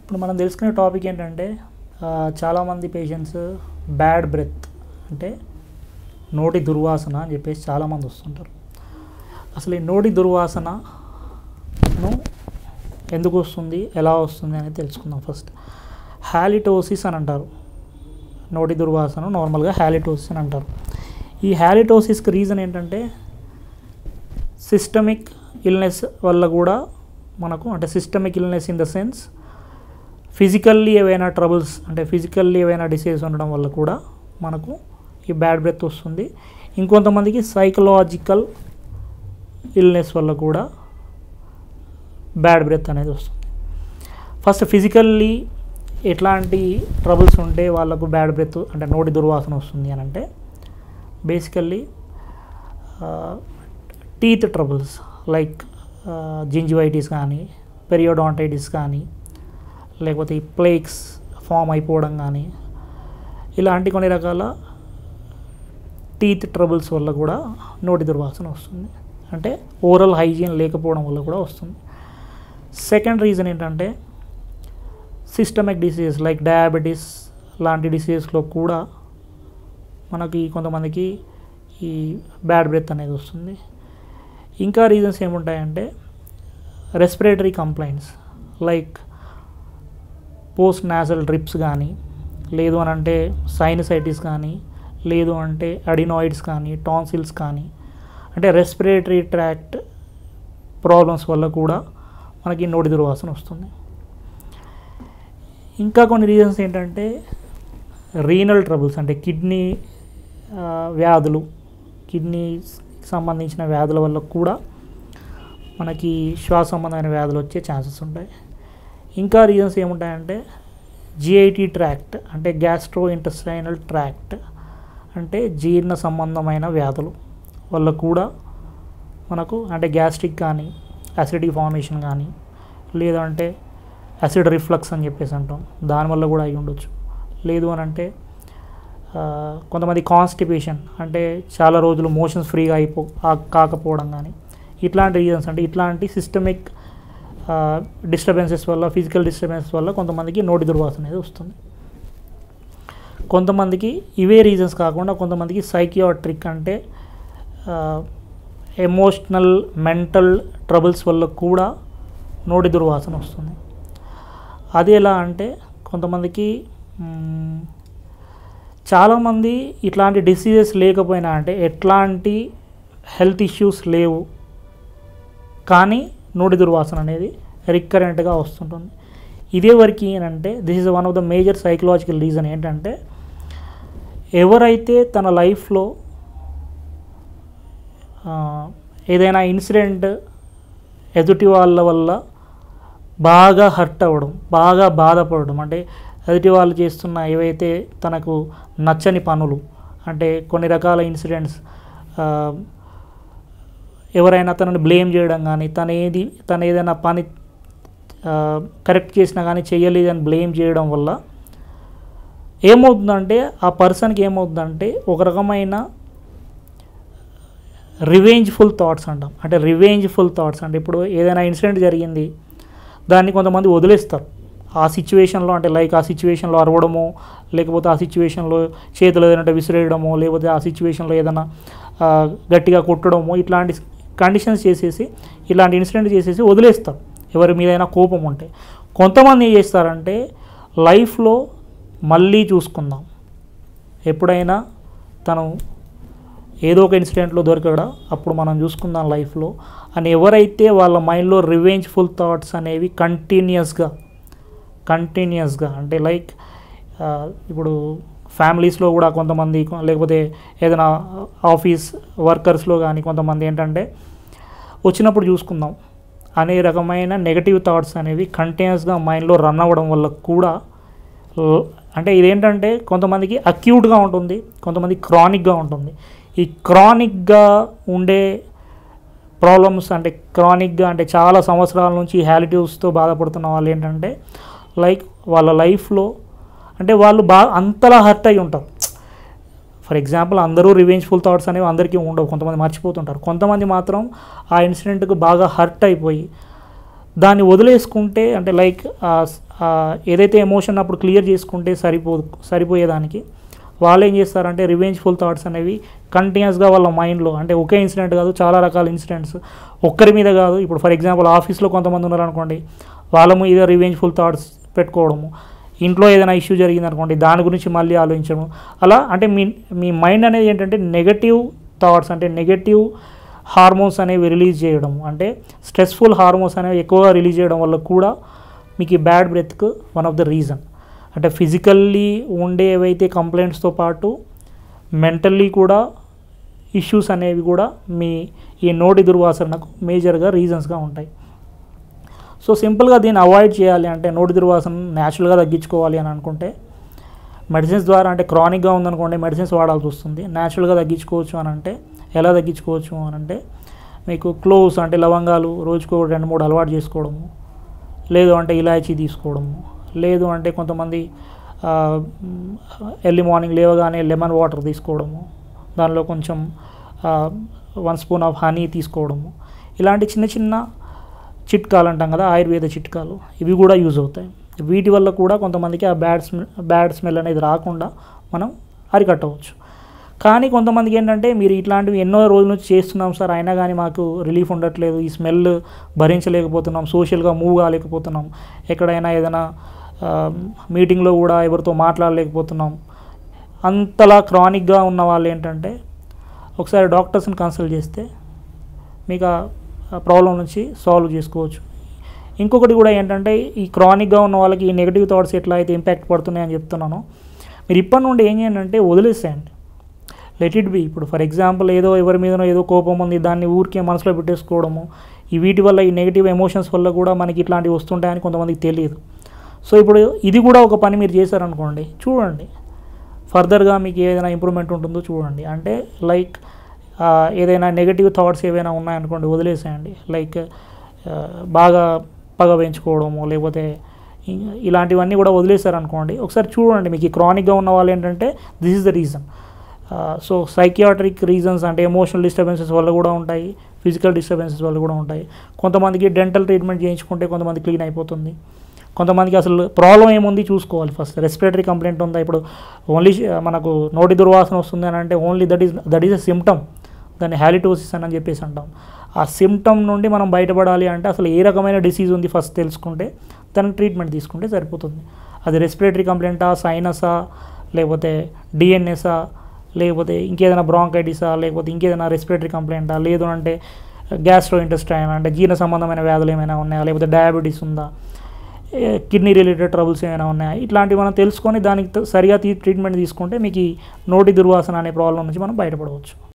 ఇప్పుడు మనం తెలుసుకునే టాపిక్ ఏంటంటే ఆ, చాలామంది పేషెంట్స్ బ్యాడ్ బ్రెత్ అంటే నోటి దుర్వాసన అని చెప్పేసి చాలామంది వస్తుంటారు అసలు ఈ నోటి దుర్వాసనను ఎందుకు వస్తుంది ఎలా వస్తుంది అనేది తెలుసుకుందాం ఫస్ట్ హ్యాలిటోసిస్ అని అంటారు నోటి దుర్వాసన నార్మల్గా హ్యాలిటోసిస్ అని అంటారు ఈ హ్యాలిటోసిస్కి రీజన్ ఏంటంటే సిస్టమిక్ ఇల్నెస్ వల్ల కూడా మనకు అంటే systemic illness in the sense physically ఏవైనా ట్రబుల్స్ అంటే ఫిజికల్లీ ఏవైనా డిసీజ్ ఉండడం వల్ల కూడా మనకు ఈ బ్యాడ్ బ్రెత్ వస్తుంది ఇంకొంతమందికి సైకలాజికల్ ఇల్నెస్ వల్ల కూడా బ్యాడ్ బ్రెత్ అనేది వస్తుంది ఫస్ట్ ఫిజికల్లీ ఎట్లాంటి ట్రబుల్స్ ఉంటే వాళ్ళకు బ్యాడ్ బ్రెత్ అంటే నోటి దుర్వాసన వస్తుంది అని అంటే basically teeth troubles like gingivitis కానీ పెరియోడాంటైటిస్ కానీ లేకపోతే ఈ ప్లేక్స్ ఫామ్ అయిపోవడం కానీ ఇలాంటి కొన్ని రకాల టీత్ ట్రబుల్స్ వల్ల కూడా నోటి దుర్వాసన వస్తుంది అంటే ఓరల్ హైజీన్ లేకపోవడం వల్ల కూడా వస్తుంది సెకండ్ రీజన్ ఏంటంటే సిస్టమిక్ డిసీజ్ లైక్ డయాబెటీస్ లాంటి డిసీజెస్లో కూడా మనకి కొంతమందికి ఈ బ్యాడ్ బ్రెత్ అనేది వస్తుంది ఇంకా రీజన్స్ ఏముంటాయంటే respiratory complaints like post nasal drips కానీ లేదు అని అంటే సైనసైటిస్ కానీ లేదు అంటే అడినాయిడ్స్ కానీ టాన్సిల్స్ కానీ అంటే రెస్పిరేటరీ ట్రాక్ట్ ప్రాబ్లమ్స్ వల్ల కూడా మనకి నోటి దుర్వాసన వస్తుంది ఇంకా కొన్ని రీజన్స్ ఏంటంటే రీనల్ ట్రబుల్స్ అంటే కిడ్నీ ఆ, వ్యాధులు కిడ్నీ సంబంధించిన వ్యాధుల వల్ల కూడా మనకి శ్వాస సంబంధమైన వ్యాధులు వచ్చే ఛాన్సెస్ ఉంటాయి ఇంకా రీజన్స్ ఏముంటాయంటే జిఐటి ట్రాక్ట్ అంటే గ్యాస్ట్రో ఇంటెస్టైనల్ ట్రాక్ట్ అంటే జీర్ణ సంబంధమైన వ్యాధులు వల్ల కూడా మనకు అంటే గ్యాస్ట్రిక్ కానీ అసిడిటీ ఫార్మేషన్ కానీ లేదంటే యాసిడ్ రిఫ్లక్స్ అని చెప్పేసి అంటాం దానివల్ల కూడా అయి ఉండొచ్చు లేదు అని అంటే ఆ, కొంతమంది కాన్స్టిపేషన్ అంటే చాలా రోజులు మోషన్స్ ఫ్రీగా అయిపో ఆ- కాకపోవడం కానీ ఇట్లాంటి రీజన్స్ అంటే ఇట్లాంటి సిస్టమిక్ డిస్టర్బెన్సెస్ వల్ల ఫిజికల్ డిస్టర్బెన్సెస్ వల్ల కొంతమందికి నోటి దుర్వాసన అనేది వస్తుంది కొంతమందికి ఇవే రీజన్స్ కాకుండా కొంతమందికి సైకియాట్రిక్ అంటే ఎమోషనల్ మెంటల్ ట్రబుల్స్ వల్ల కూడా నోటి దుర్వాసన వస్తుంది అది ఎలా అంటే కొంతమందికి మ్, చాలామంది ఇట్లాంటి డిసీజెస్ లేకపోయినా అంటే ఎట్లాంటి హెల్త్ ఇష్యూస్ లేవు కానీ నోటి దుర్వాసన అనేది రికరెంట్గా వస్తుంటుంది ఇదే వరకు ఏంటంటే this is one of the major psychological reason ఏంటంటే ఎవరైతే తన లైఫ్లో ఆ, ఏదైనా ఇన్సిడెంట్ ఎదుటి వాళ్ళ వల్ల బాగా హర్ట్ అవ్వడం బాగా బాధపడడం అంటే ఎదుటి వాళ్ళు చేస్తున్న ఏవైతే తనకు నచ్చని పనులు అంటే కొన్ని రకాల ఇన్సిడెంట్స్ ఎవరైనా తనని బ్లేమ్ చేయడం కానీ తను ఏది తను ఏదైనా పని కరెక్ట్ చేసినా కానీ చేయలేదని బ్లేమ్ చేయడం వల్ల ఏమవుతుందంటే ఆ పర్సన్కి ఏమవుతుందంటే ఒక రకమైన రివెంజ్ఫుల్ థాట్స్ అంటాం అంటే రివెంజ్ఫుల్ థాట్స్ అంటే ఇప్పుడు ఏదైనా ఇన్సిడెంట్ జరిగింది దాన్ని కొంతమంది వదిలేస్తారు ఆ సిచ్యువేషన్లో అంటే లైక్ ఆ సిచ్యువేషన్లో అరవడమో లేకపోతే ఆ సిచ్యువేషన్లో చేతులు ఏదైనా విసిరేయడమో లేకపోతే ఆ సిచ్యువేషన్లో ఏదైనా ఆ, గట్టిగా కొట్టడమో ఇట్లాంటి కండిషన్స్ చేసేసి ఇలాంటి ఇన్సిడెంట్ చేసేసి వదిలేస్తారు ఎవరి మీదైనా కోపం ఉంటే కొంతమంది ఏం చేస్తారంటే లైఫ్లో మళ్ళీ చూసుకుందాం ఎప్పుడైనా తను ఏదో ఒక ఇన్సిడెంట్లో దొరకడా అప్పుడు మనం చూసుకుందాం లైఫ్లో అని ఎవరైతే వాళ్ళ మైండ్లో రివెంజ్ఫుల్ థాట్స్ అనేవి కంటిన్యూస్గా కంటిన్యూస్గా అంటే లైక్ ఇప్పుడు ఫ్యామిలీస్లో కూడా కొంతమంది కొ- లేకపోతే ఏదైనా ఆఫీస్ వర్కర్స్లో కానీ కొంతమంది ఏంటంటే వచ్చినప్పుడు చూసుకుందాం అనే రకమైన నెగటివ్ థాట్స్ అనేవి కంటిన్యూస్గా మైండ్లో రన్ అవ్వడం వల్ల కూడా ల- అంటే ఇదేంటంటే కొంతమందికి అక్యూట్గా ఉంటుంది కొంతమంది క్రానిక్గా ఉంటుంది ఈ క్రానిక్గా ఉండే ప్రాబ్లమ్స్ అంటే క్రానిక్గా అంటే చాలా సంవత్సరాల నుంచి హ్యాలిటివ్స్తో బాధపడుతున్న వాళ్ళు ఏంటంటే లైక్ వాళ్ళ లైఫ్లో అంటే వాళ్ళు బాగా అంతలా హర్ట్ అయి ఉంటారు ఫర్ ఎగ్జాంపుల్ అందరూ రివెంజ్ఫుల్ థాట్స్ అనేవి అందరికీ ఉండవు కొంతమంది మర్చిపోతుంటారు కొంతమంది మాత్రం ఆ ఇన్సిడెంట్కి బాగా హర్ట్ అయిపోయి దాన్ని వదిలేసుకుంటే అంటే లైక్ ఏదైతే ఎమోషన్ అప్పుడు క్లియర్ చేసుకుంటే సరిపోదు సరిపోయేదానికి వాళ్ళు ఏం చేస్తారంటే రివెంజ్ఫుల్ థాట్స్ అనేవి కంటిన్యూస్గా వాళ్ళ మైండ్లో అంటే ఒకే ఇన్సిడెంట్ కాదు చాలా రకాల ఇన్సిడెంట్స్ ఒక్కరి మీద కాదు ఇప్పుడు ఫర్ ఎగ్జాంపుల్ ఆఫీస్లో కొంతమంది ఉన్నారనుకోండి వాళ్ళ మీద రివెంజ్ఫుల్ థాట్స్ పెట్టుకోవడము ఇంట్లో ఏదైనా ఇష్యూ జరిగింది అనుకోండి దాని గురించి మళ్ళీ ఆలోచించడం అలా అంటే మీ మీ మైండ్ అనేది ఏంటంటే నెగటివ్ థాట్స్ అంటే నెగటివ్ హార్మోన్స్ అనేవి రిలీజ్ చేయడం అంటే స్ట్రెస్ఫుల్ హార్మోన్స్ అనేవి ఎక్కువగా రిలీజ్ చేయడం వల్ల కూడా మీకు ఈ బ్యాడ్ బ్రెత్కి వన్ ఆఫ్ ద రీజన్ అంటే ఫిజికల్లీ ఉండే ఏవైతే కంప్లైంట్స్తో పాటు మెంటల్లీ కూడా ఇష్యూస్ అనేవి కూడా మీ ఈ నోటి దుర్వాసనకు మేజర్గా రీజన్స్గా ఉంటాయి సో సింపుల్గా దీన్ని అవాయిడ్ చేయాలి అంటే నోటి దుర్వాసన న్యాచురల్గా తగ్గించుకోవాలి అని అనుకుంటే మెడిసిన్స్ ద్వారా అంటే క్రానిక్గా ఉందనుకోండి మెడిసిన్స్ వాడాల్సి వస్తుంది న్యాచురల్గా తగ్గించుకోవచ్చు అని అంటే ఎలా తగ్గించుకోవచ్చు అని అంటే మీకు క్లోవ్స్ అంటే లవంగాలు రోజుకో రెండు మూడు అలవాటు చేసుకోవడము లేదు అంటే ఇలాచీ తీసుకోవడము లేదు అంటే కొంతమంది ఎర్లీ మార్నింగ్ లేవగానే లెమన్ వాటర్ తీసుకోవడము దానిలో కొంచెం వన్ స్పూన్ ఆఫ్ హనీ తీసుకోవడము ఇలాంటి చిన్న చిన్న చిట్కాలు అంటాం కదా ఆయుర్వేద చిట్కాలు ఇవి కూడా యూజ్ అవుతాయి వీటి వల్ల కూడా కొంతమందికి ఆ బ్యాడ్ స్మెల్ బ్యాడ్ స్మెల్ అనేది రాకుండా మనం అరికట్టవచ్చు కానీ కొంతమందికి ఏంటంటే మీరు ఇట్లాంటివి ఎన్నో రోజుల నుంచి చేస్తున్నాం సార్ అయినా కానీ మాకు రిలీఫ్ ఉండట్లేదు ఈ స్మెల్ భరించలేకపోతున్నాం సోషల్గా మూవ్ కాలేకపోతున్నాం ఎక్కడైనా ఏదైనా మీటింగ్లో కూడా ఎవరితో మాట్లాడలేకపోతున్నాం అంతలా క్రానిక్గా ఉన్న వాళ్ళు ఏంటంటే ఒకసారి డాక్టర్స్ని కన్సల్ట్ చేస్తే మీకు ఆ ప్రాబ్లం నుంచి సాల్వ్ చేసుకోవచ్చు ఇంకొకటి కూడా ఏంటంటే ఈ క్రానిక్గా ఉన్న వాళ్ళకి ఈ నెగిటివ్ థాట్స్ ఎట్లా అయితే ఇంపాక్ట్ పడుతున్నాయని చెప్తున్నానో మీరు ఇప్పటి నుండి ఏం చేయండి అంటే వదిలేసేయండి లెట్ ఇట్ బి ఇప్పుడు ఫర్ ఎగ్జాంపుల్ ఏదో ఎవరి మీదనో ఏదో కోపం ఉంది దాన్ని ఊరికే మనసులో పెట్టేసుకోవడము ఈ వీటి వల్ల ఈ నెగిటివ్ ఎమోషన్స్ వల్ల కూడా మనకి ఇట్లాంటివి వస్తుంటాయని కొంతమందికి తెలియదు సో ఇప్పుడు ఇది కూడా ఒక పని మీరు చేశారనుకోండి చూడండి ఫర్దర్గా మీకు ఏదైనా ఇంప్రూవ్మెంట్ ఉంటుందో చూడండి అంటే లైక్ ఏదైనా నెగిటివ్ థాట్స్ ఏవైనా ఉన్నాయనుకోండి వదిలేసేయండి లైక్ బాగా పగ పెంచుకోవడము లేకపోతే ఇలాంటివన్నీ కూడా వదిలేశారనుకోండి ఒకసారి చూడండి మీకు ఈ క్రానిక్గా ఉన్న వాళ్ళు ఏంటంటే this is the reason so psychiatric reasons అంటే ఎమోషనల్ డిస్టర్బెన్సెస్ వల్ల కూడా ఉంటాయి ఫిజికల్ డిస్టర్బెన్సెస్ వల్ల కూడా ఉంటాయి కొంతమందికి డెంటల్ ట్రీట్మెంట్ చేయించుకుంటే కొంతమంది క్లీన్ అయిపోతుంది కొంతమందికి అసలు ప్రాబ్లం ఏముంది చూసుకోవాలి ఫస్ట్ రెస్పిరేటరీ కంప్లైంట్ ఉందా ఇప్పుడు ఓన్లీ మనకు నోటి దుర్వాసన వస్తుంది అని అంటే only that is that is a symptom దాన్ని హ్యాలిటోసిస్ అని చెప్పేసి అంటాం ఆ సిమ్టమ్ నుండి మనం బయటపడాలి అంటే అసలు ఏ రకమైన డిసీజ్ ఉంది ఫస్ట్ తెలుసుకుంటే దానికి ట్రీట్మెంట్ తీసుకుంటే సరిపోతుంది అది రెస్పిరేటరీ కంప్లైంటా సైనసా లేకపోతే డిఎన్ఎసా లేకపోతే ఇంకేదైనా బ్రాంకైటిసా లేకపోతే ఇంకేదైనా రెస్పిరేటరీ కంప్లైంటా లేదు అంటే గ్యాస్ట్రో ఇంటెస్టైన్ అంటే జీర్ణ సంబంధమైన వ్యాధులు ఏమైనా ఉన్నాయా లేకపోతే డయాబెటీస్ ఉందా కిడ్నీ రిలేటెడ్ ట్రబుల్స్ ఏమైనా ఉన్నాయా ఇట్లాంటివి మనం తెలుసుకొని దానికి సరిగా ట్రీట్మెంట్ తీసుకుంటే మీకు ఈ నోటి దుర్వాసన అనే ప్రాబ్లం నుంచి మనం బయటపడవచ్చు